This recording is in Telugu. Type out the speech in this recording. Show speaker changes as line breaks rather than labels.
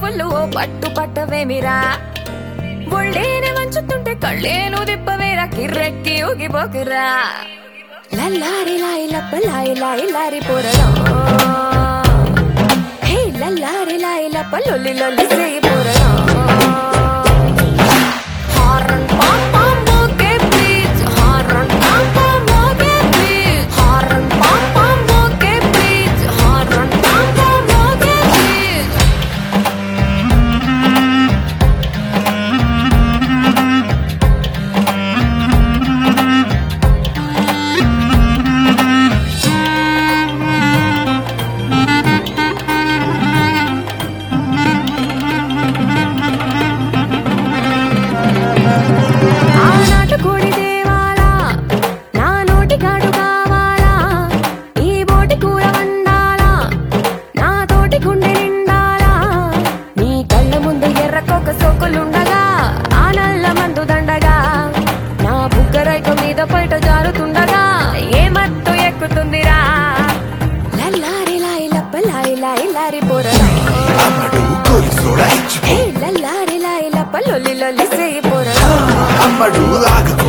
ఫుల్లు ఓ పట్టు పట్టవేమిరా ఒళ్ళేనే వంచుతుంటే కళ్ళేను దిప్పవేరా కిర్రెక్కి ఊగిపోకురా లల్లారి లాయి లప్ప లాయి లాయి లారి పోరడా హే లల్లారి లాయి లప్ప లొల్లి లొల్లి చేయి పోరడా హారన్ పామ్ పామ్ మోగే ప్లీజ్ హారన్ పామ్ పామ్ మోగే ప్లీజ్ హారన్ పామ్ పామ్ మోగే ప్లీజ్ హారన్ పామ్ పామ్ మోగే ప్లీజ్ ఆనాటి కోడి దేవాలా నా నోటి కాడు కావాలా ఈ బోటి కూర వండాలా నా తోటి గుండె నిండాలా నీ కళ్ళ ముందు ఎర్రకొక సోకులుండగా ఆ నల్ల మందు దండగా నా బుగ్గరైక మీద పైట జారుతుండగా ఏ మత్తు ఎక్కుతుందిరా లల్లారి లాయి లప్ప లాయి లాయి లారి పోరడా
అమ్మడు కోరి సోడా ఇచ్చి
హే లల్లారి లాయి లప్ప లొల్లి లొల్లి చేయి పోరడా
అమ్మడు ఆగకు